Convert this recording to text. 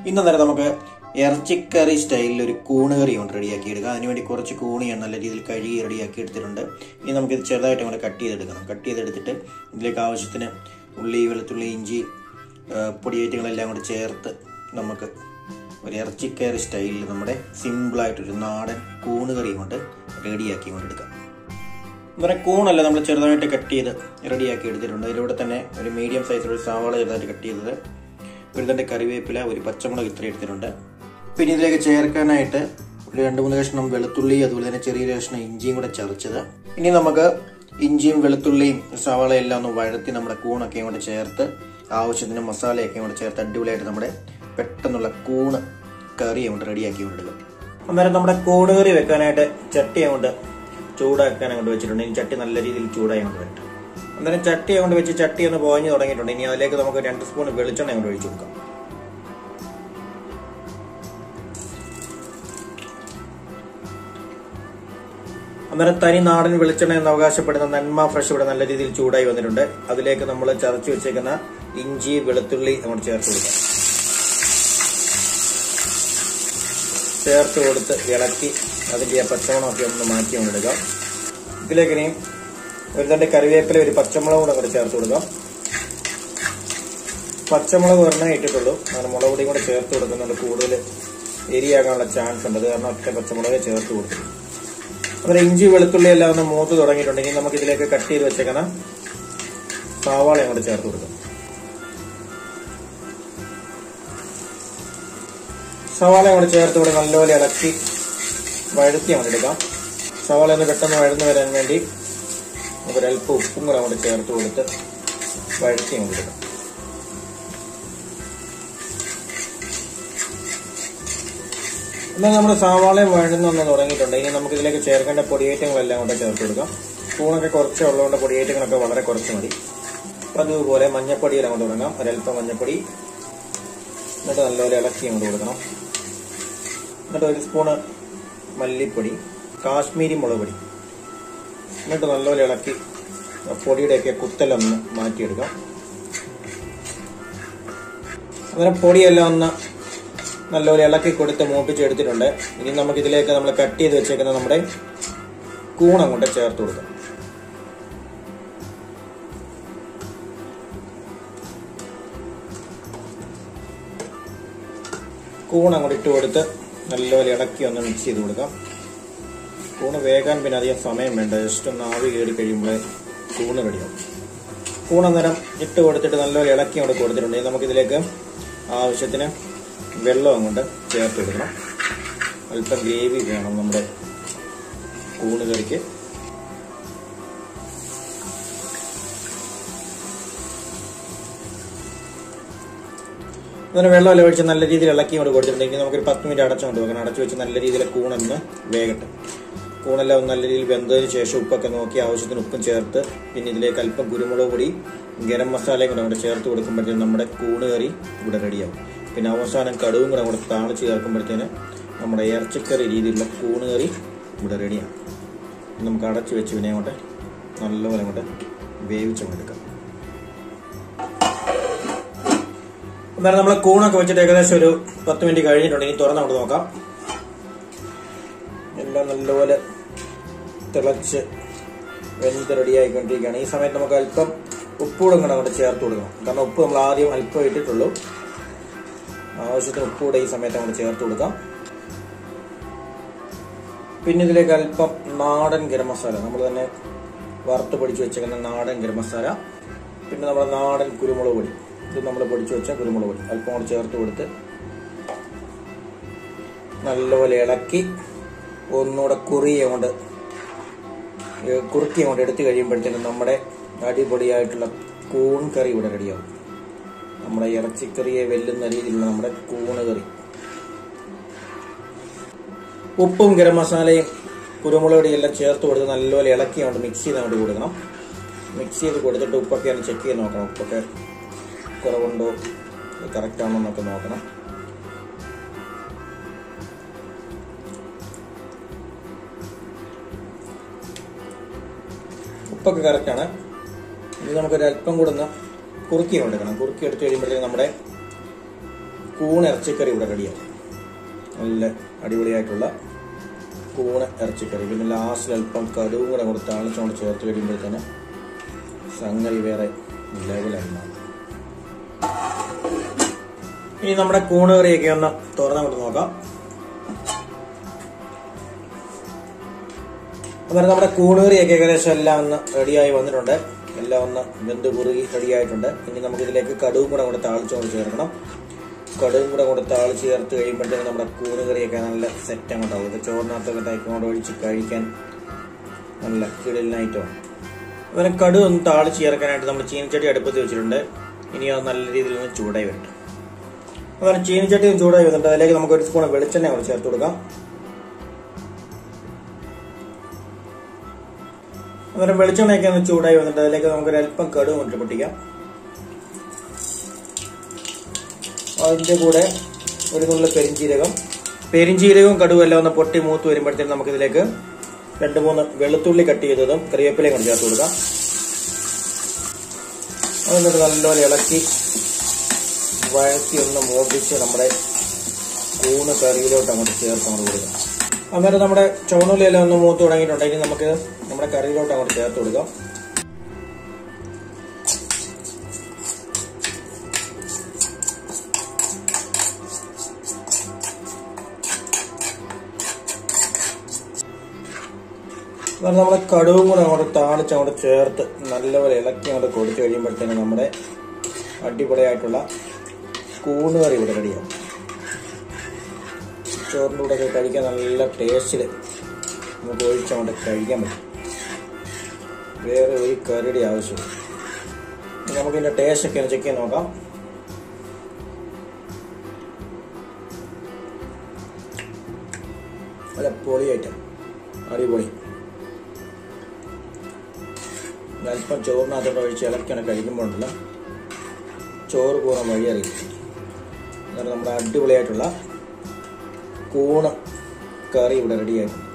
ഇന്ന് നേരം നമുക്ക് ഇറച്ചിക്കറി സ്റ്റൈലിൽ ഒരു കൂണ് കറി കൊണ്ട് റെഡിയാക്കി എടുക്കാം അതിനുവേണ്ടി കുറച്ച് കൂണ് ഞാൻ നല്ല രീതിയിൽ കഴുകി റെഡിയാക്കി എടുത്തിട്ടുണ്ട് ഇനി നമുക്കിത് ചെറുതായിട്ട് അങ്ങോട്ട് കട്ട് ചെയ്തെടുക്കണം കട്ട് ചെയ്തെടുത്തിട്ട് ഇതിലേക്ക് ആവശ്യത്തിന് ഉള്ളി വെളുത്തുള്ളി ഇഞ്ചി ആ, പൊടിയേറ്റുകളെല്ലാം കൂടെ ചേർത്ത് നമുക്ക് ഒരു ഇറച്ചിക്കറി സ്റ്റൈലിൽ നമ്മുടെ സിമ്പിളായിട്ടൊരു നാടൻ കൂണ് കറി കൊണ്ട് റെഡിയാക്കി കൊണ്ടെടുക്കാം ഇവരെ കൂണല്ല നമ്മൾ ചെറുതായിട്ട് കട്ട് ചെയ്ത് റെഡിയാക്കി എടുത്തിട്ടുണ്ട് അതിലൂടെ തന്നെ ഒരു മീഡിയം സൈസിലുള്ള സവാള ചെറുതായിട്ട് കട്ട് ചെയ്തത് ഒരു തണ്ട് കറിവേപ്പില ഒരു പച്ചമുളക് ഇത്ര എടുത്തിട്ടുണ്ട് പിന്നെ ഇതിലേക്ക് ചേർക്കാനായിട്ട് ഒരു രണ്ട് മൂന്ന് കഷ്ണം വെളുത്തുള്ളി അതുപോലെ തന്നെ ചെറിയൊരു കഷ്ണം ഇഞ്ചിയും കൂടെ ചതച്ചത് ഇനി നമുക്ക് ഇഞ്ചിയും വെളുത്തുള്ളിയും സവാളയും എല്ലാം ഒന്ന് വഴത്തി നമ്മുടെ കൂണൊക്കെ കൂടെ ചേർത്ത് ആവശ്യത്തിന് മസാലയൊക്കെ കൂടെ ചേർത്ത് അടിപൊളിയായിട്ട് നമ്മുടെ പെട്ടെന്നുള്ള കൂണ് കറി അങ്ങോട്ട് റെഡിയാക്കി കൊണ്ടിടുക അന്നേരം നമ്മുടെ കൂണ് കറി വെക്കാനായിട്ട് ചട്ടി അങ്ങോട്ട് ചൂടാക്കാൻ അങ്ങോട്ട് വെച്ചിട്ടുണ്ട് ഇനി ചട്ടി നല്ല രീതിയിൽ ചൂടായി അങ്ങോട്ട് വരട്ടെ അന്നേരം ചട്ടി അങ്ങോട്ട് വെച്ച് ചട്ടി ഒന്ന് പോഞ്ഞു തുടങ്ങിയിട്ടുണ്ട് ഇനി അതിലേക്ക് നമുക്ക് രണ്ട് സ്പൂൺ വെളിച്ചെണ്ണ അങ്ങോട്ട് ഒഴിച്ചു കൊടുക്കാം അന്നേരം തനി നാടൻ വെളിച്ചെണ്ണ എന്ന് അവകാശപ്പെടുന്ന നന്മ ഫ്രഷ് ഇവിടെ നല്ല രീതിയിൽ ചൂടായി വന്നിട്ടുണ്ട് അതിലേക്ക് നമ്മൾ ചതച്ചു വെച്ചേക്കുന്ന ഇഞ്ചി വെളുത്തുള്ളി അങ്ങോട്ട് ചേർത്ത് കൊടുക്കാം ചേർത്ത് കൊടുത്ത് ഇളക്കി അതിന്റെ ആ പച്ചമുളകൊക്കെ ഒന്ന് മാറ്റി കൊണ്ടിടുക ഇതിലേക്ക് ഇനി ഒരു തണ്ട് കറിവേപ്പില ഒരു പച്ചമുളക് കൂടെ അങ്ങോട്ട് ചേർത്ത് കൊടുക്കാം പച്ചമുളക് ഒരെണ്ണേ ഇട്ടിട്ടുള്ളൂ അങ്ങനെ മുളക് പൊടിയും കൂടെ ചേർത്ത് കൊടുക്കുന്നുണ്ട് കൂടുതൽ എരിയാകാനുള്ള ചാൻസ് ഉണ്ട് അത് കാരണം ഒറ്റ പച്ചമുളക് ചേർത്ത് കൊടുക്കും അതുപോലെ ഇഞ്ചി വെളുത്തുള്ളി എല്ലാം ഒന്ന് മൂത്ത് തുടങ്ങിയിട്ടുണ്ടെങ്കിൽ നമുക്ക് ഇതിലേക്ക് കട്ട് ചെയ്ത് വെച്ചേക്കുന്ന സവാള അങ്ങോട്ട് ചേർത്ത് കൊടുക്കാം സവാള അങ്ങോട്ട് ചേർത്ത് ഇവിടെ നല്ലപോലെ ഇളക്കി വഴുത്തി അങ്ങോട്ട് എടുക്കാം സവാള ഒന്ന് പെട്ടെന്ന് വഴന്നു വരാൻ വേണ്ടി നമുക്കൊരല്പം ഉപ്പും കൂടെ അങ്ങോട്ട് ചേർത്ത് കൊടുത്ത് വഴുത്തി അങ്ങോട്ട് എടുക്കാം എന്നാൽ നമ്മുടെ സവാളയും വഴന്നൊന്ന് തുടങ്ങിയിട്ടുണ്ട് ഇനി നമുക്ക് ഇതിലേക്ക് ചേർക്കേണ്ട പൊടിയേറ്റങ്ങളെല്ലാം കൊണ്ട് ചേർത്ത് കൊടുക്കാം സ്പൂണൊക്കെ കുറച്ചേ ഉള്ളതുകൊണ്ട് പൊടിയേറ്റങ്ങളൊക്കെ വളരെ കുറച്ച് മതി അപ്പൊ അതുപോലെ മഞ്ഞപ്പൊടിയിൽ അങ്ങോട്ട് തുടങ്ങാം ഒരല്പം മഞ്ഞപ്പൊടി എന്നിട്ട് നല്ലപോലെ ഇളക്കി അങ്ങോട്ട് കൊടുക്കണം എന്നിട്ട് ഒരു സ്പൂണ് മല്ലിപ്പൊടി കാശ്മീരി മുളക് പൊടി എന്നിട്ട് നല്ലപോലെ ഇളക്കി പൊടിയുടെയൊക്കെ കുത്തലൊന്ന് മാറ്റിയെടുക്കാം അന്നേരം പൊടിയെല്ലാം ഒന്ന് നല്ലപോലെ ഇളക്കി കൊടുത്ത് മൂപ്പിച്ചെടുത്തിട്ടുണ്ട് ഇനി നമുക്ക് ഇതിലേക്ക് നമ്മൾ കട്ട് ചെയ്ത് വെച്ചേക്കുന്ന നമ്മുടെ കൂൺ അങ്ങോട്ട് ചേർത്ത് കൊടുക്കാം കൂൺ അങ്ങോട്ട് ഇട്ട് കൊടുത്ത് നല്ലപോലെ ഇളക്കി ഒന്ന് മിക്സ് ചെയ്ത് കൊടുക്കാം കൂണ് വേകാൻ പിന്നെ അധികം സമയം വേണ്ട ജസ്റ്റ് ഒന്ന് ആവി കയറി കഴിയുമ്പോൾ കൂണ് റെഡിയാവും കൂൺ അന്നേരം ഇട്ട് കൊടുത്തിട്ട് നല്ലപോലെ ഇളക്കി അങ്ങോട്ട് കൊടുത്തിട്ടുണ്ട് ഇനി നമുക്കിതിലേക്ക് ആവശ്യത്തിന് വെള്ളം അങ്ങോട്ട് ചേർത്ത് കൊടുക്കണം അല്പം ഗ്രേവി വേണം നമ്മുടെ കൂണ് കറിക്ക് അങ്ങനെ വെള്ളം ഒഴിച്ച് നല്ല രീതിയിൽ ഇളക്കി കൊണ്ട് കൊടുത്തിട്ടുണ്ടെങ്കിൽ നമുക്കൊരു പത്ത് മിനിറ്റ് അടച്ചുകൊണ്ട് വെക്കണം അടച്ചു വെച്ച് നല്ല രീതിയിൽ കൂണൊന്ന് വേകട്ടെ കൂണെല്ലാം ഒന്ന് നല്ല രീതിയിൽ വെന്തതിന് ശേഷം ഉപ്പൊക്കെ നോക്കി ആവശ്യത്തിന് ഉപ്പും ചേർത്ത് പിന്നെ ഇതിലേക്ക് അല്പം കുരുമുളക് പൊടി ഗരം മസാലയും കൂടെ അങ്ങോട്ട് ചേർത്ത് കൊടുക്കുമ്പോഴത്തേനും നമ്മുടെ കൂണ് കറി ഇവിടെ റെഡിയാവും പിന്നെ അവസാനം കടുവും കൂടെ അങ്ങോട്ട് താളിച്ച് ചേർക്കുമ്പോഴത്തേന് നമ്മുടെ ഇറച്ചിക്കറി രീതിയിലുള്ള കൂണ് കറി ഇവിടെ റെഡിയാണ് നമുക്ക് അടച്ചു വെച്ച് പിന്നെ അങ്ങോട്ട് നല്ലപോലെ അങ്ങോട്ട് വേവിച്ചങ്ങോട്ടെടുക്കാം അന്നേരം നമ്മൾ കൂണൊക്കെ വെച്ചിട്ട് ഏകദേശം ഒരു പത്ത് മിനിറ്റ് കഴിഞ്ഞിട്ടുണ്ടെങ്കിൽ തുറന്ന് അങ്ങോട്ട് നോക്കാം എല്ലാം നല്ലപോലെ തിളച്ച് വെന്ത് റെഡിയായിക്കൊണ്ടിരിക്കുകയാണ് ഈ സമയത്ത് നമുക്ക് അല്പം ഉപ്പൂടും കൂടെ അങ്ങോട്ട് ചേർത്ത് കൊടുക്കണം കാരണം ഉപ്പ് നമ്മൾ ആദ്യം അല്പം ഇട്ടിട്ടുള്ളൂ ആവശ്യത്തിന് ഉപ്പ് കൂടെ ഈ സമയത്ത് അങ്ങോട്ട് ചേർത്ത് കൊടുക്കാം പിന്നെ ഇതിലേക്ക് അല്പം നാടൻ ഗരം മസാല നമ്മൾ തന്നെ വറുത്ത് പൊടിച്ച് വെച്ചേക്കുന്ന നാടൻ ഗരം മസാല പിന്നെ നമ്മുടെ നാടൻ കുരുമുളക് പൊടി ഇത് നമ്മൾ പൊടിച്ച് വെച്ച കുരുമുളക് പൊടി അല്പം കൂടെ ചേർത്ത് കൊടുത്ത് നല്ലപോലെ ഇളക്കി ഒന്നുകൂടെ കുറിയെ കൊണ്ട് കുറുക്കി കൊണ്ട് എടുത്തു കഴിയുമ്പോഴത്തേനും നമ്മുടെ അടിപൊളിയായിട്ടുള്ള കൂൺ കറി ഇവിടെ റെഡിയാവും നമ്മുടെ ഇറച്ചിക്കറിയെ വെല്ലുന്ന രീതിയിലുള്ള നമ്മുടെ കൂണ് കറി ഉപ്പും ഗരം മസാലയും കുരുമുളക് പൊടിയും എല്ലാം ചേർത്ത് കൊടുത്ത് നല്ലപോലെ ഇളക്കി കൊണ്ട് മിക്സ് ചെയ്ത് അങ്ങോട്ട് കൊടുക്കണം മിക്സ് ചെയ്ത് കൊടുത്തിട്ട് ഉപ്പൊക്കെ ഒന്ന് ചെക്ക് ചെയ്ത് നോക്കണം ഉപ്പൊക്കെ കുറവുണ്ടോ കറക്റ്റ് ആണോ എന്നൊക്കെ നോക്കണം ഉപ്പൊക്കെ കറക്റ്റാണ് ഇത് നമുക്കൊരു അല്പം കൂടെ ഒന്ന് കുറുക്കി എടുക്കണം കുറുക്കി എടുത്തു കഴിയുമ്പോഴത്തേക്കും നമ്മുടെ കൂൺ ഇറച്ചിക്കറി ഇവിടെ റെഡിയാവും നല്ല അടിപൊളിയായിട്ടുള്ള കൂണ് ഇറച്ചിക്കറി പിന്നെ ലാസ്റ്റിൽ അല്പം കടുവും കൂടെ കൂടെ താളിച്ചോണ്ട് ചേർത്ത് കഴിയുമ്പോഴത്തേന് സംഗതി വേറെ ലെവലായി മാറും ഇനി നമ്മുടെ കൂണ് കറിയൊക്കെ ഒന്ന് തുറന്നങ്ങോട്ട് നോക്കാം അന്നേരം നമ്മുടെ കൂണുകറിയൊക്കെ ഏകദേശം എല്ലാം ഒന്ന് റെഡിയായി വന്നിട്ടുണ്ട് എല്ലാം ഒന്ന് വെന്ത് കുറുകി റെഡിയായിട്ടുണ്ട് ഇനി നമുക്ക് ഇതിലേക്ക് കടുവും കൂടെ കൂടെ താളിച്ചുകൊണ്ട് ചേർക്കണം കടുവും കൂടെ കൂടെ താളിച്ച് ചേർത്ത് കഴിയുമ്പോഴത്തേക്കും നമ്മുടെ കൂണുകറിയൊക്കെ നല്ല സെറ്റ് അങ്ങോട്ടാവും ഇത് ചോറിനകത്തൊക്കെ തൈക്കോണ്ട് ഒഴിച്ച് കഴിക്കാൻ നല്ല കിടലിനായിട്ടാണ് അതുപോലെ കടു ഒന്ന് താളിച്ച് ചേർക്കാനായിട്ട് നമ്മൾ ചീനിച്ചട്ടി അടുപ്പത്ത് വെച്ചിട്ടുണ്ട് ഇനി അത് നല്ല രീതിയിൽ ഒന്ന് ചൂടായി വരട്ടെ അതുപോലെ ചീനിച്ചട്ടി ഒന്ന് ചൂടായി വന്നിട്ട് അതിലേക്ക് നമുക്ക് ഒരു സ്പൂൺ വെളിച്ചെണ്ണ കൂടെ ചേർത്ത് കൊടുക്കാം അന്നേരം വെളിച്ചെണ്ണയൊക്കെ ഒന്ന് ചൂടായി വന്നിട്ട് അതിലേക്ക് നമുക്കൊരു അല്പം കടുവ് ഇട്ട് പൊട്ടിക്കാം അതിൻ്റെ കൂടെ ഒരു നുള്ള പെരിഞ്ചീരകം പെരിഞ്ചീരകവും കടുവും എല്ലാം ഒന്ന് പൊട്ടി മൂത്ത് വരുമ്പോഴത്തേക്കും നമുക്കിതിലേക്ക് രണ്ട് മൂന്ന് വെളുത്തുള്ളി കട്ട് ചെയ്തതും കറിവേപ്പിലയും കൊണ്ട് ചേർത്ത് കൊടുക്കാം അതെന്നിട്ട് നല്ലപോലെ ഇളക്കി വഴക്കി ഒന്ന് മോപ്പിച്ച് നമ്മുടെ കൂണ് കറിയിലോട്ട് അങ്ങോട്ട് ചേർത്ത് അങ്ങോട്ട് കൊടുക്കാം അന്നേരം നമ്മുടെ ചുവന്നുള്ളിയെല്ലാം ഒന്ന് മൂത്ത് തുടങ്ങിയിട്ടുണ്ടെങ്കിൽ നമുക്ക് നമ്മുടെ കറിയിലോട്ട് അങ്ങോട്ട് ചേർത്ത് കൊടുക്കാം അന്നേരം നമ്മുടെ കടുവും കൂടെ അങ്ങോട്ട് താളിച്ച് അങ്ങോട്ട് ചേർത്ത് നല്ലപോലെ ഇളക്കി അങ്ങോട്ട് കൊടുത്തു കഴിയുമ്പോഴത്തേനും നമ്മുടെ അടിപൊളിയായിട്ടുള്ള കൂണ് കറി ഇവിടെ റെഡിയാവും ചോറിൻ്റെ കൂടെ ഒക്കെ കഴിക്കാൻ നല്ല ടേസ്റ്റിൽ നമുക്ക് ഒഴിച്ചങ്ങോട്ട് കഴിക്കാൻ പറ്റും വേറെ ഒരു കറിയുടെ ആവശ്യമില്ല ഇനി നമുക്ക് ഇതിൻ്റെ ടേസ്റ്റ് ഒക്കെ ഒന്ന് ചെക്ക് ചെയ്ത് നോക്കാം നല്ല പൊളിയായിട്ട് അടിപൊളി അല്പം ചോറിനകത്തോട്ട് ഒഴിച്ച് ഇളക്കിയാണ് കഴിക്കുമ്പോഴുണ്ടല്ലോ ചോറ് പോകുന്ന വഴി അറിയില്ല അന്നേരം നമ്മുടെ അടിപൊളിയായിട്ടുള്ള കൂണ് കറി ഇവിടെ റെഡിയായിട്ടുണ്ട്